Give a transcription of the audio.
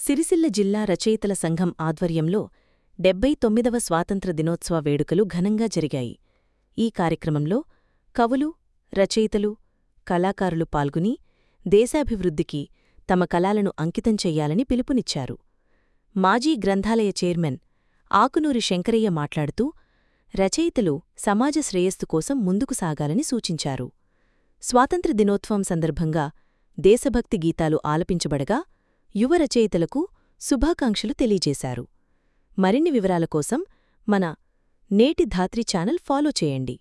సిరిసిల్ల జిల్లా రచయితల సంఘం ఆధ్వర్యంలో డెబ్బై తొమ్మిదవ స్వాతంత్ర దినోత్సవ వేడుకలు ఘనంగా జరిగాయి ఈ కార్యక్రమంలో కవులు రచయితలు కళాకారులు పాల్గొని దేశాభివృద్ధికి తమ కళాలను అంకితం చెయ్యాలని పిలుపునిచ్చారు మాజీ గ్రంథాలయ చైర్మన్ ఆకునూరి శంకరయ్య మాట్లాడుతూ రచయితలు సమాజ శ్రేయస్సు కోసం ముందుకు సాగాలని సూచించారు స్వాతంత్ర దినోత్సవం సందర్భంగా దేశభక్తి గీతాలు ఆలపించబడగా యువ రచయితలకు శుభాకాంక్షలు తెలియజేశారు మరిన్ని వివరాల కోసం మన నేటి ధాత్రి ఛానల్ ఫాలో చేయండి